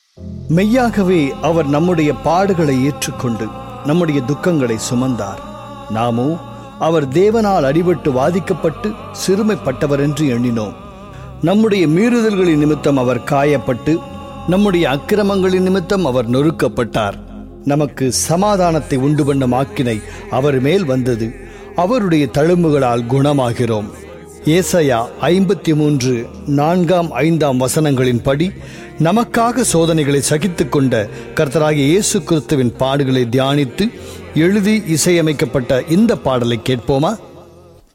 மெய்யாகவே அவர் நம்முடைய பாடுகளை ஏற்றுக்கொண்டு நம்முடைய துக்கங்களை சுமந்தார் நாமோ அவர் தேவனால் அடிபட்டு வாதிக்கப்பட்டு சிறுமைப்பட்டவர் என்று எண்ணினோம் நம்முடைய மீறுதல்களின் நிமித்தம் அவர் காயப்பட்டு நம்முடைய அக்கிரமங்களின் நிமித்தம் அவர் நொறுக்கப்பட்டார் நமக்கு சமாதானத்தை உண்டு பண்ணும் ஆக்கினை அவர் மேல் வந்தது அவருடைய தழும்புகளால் குணமாகிறோம் ஏசையா ஐம்பத்தி மூன்று நான்காம் ஐந்தாம் வசனங்களின்படி நமக்காக சோதனைகளை சகித்துக் கொண்ட கர்த்தராகிய இயேசு கிறிஸ்துவின் பாடுகளை தியானித்து எழுதி இசையமைக்கப்பட்ட இந்த பாடலை கேட்போமா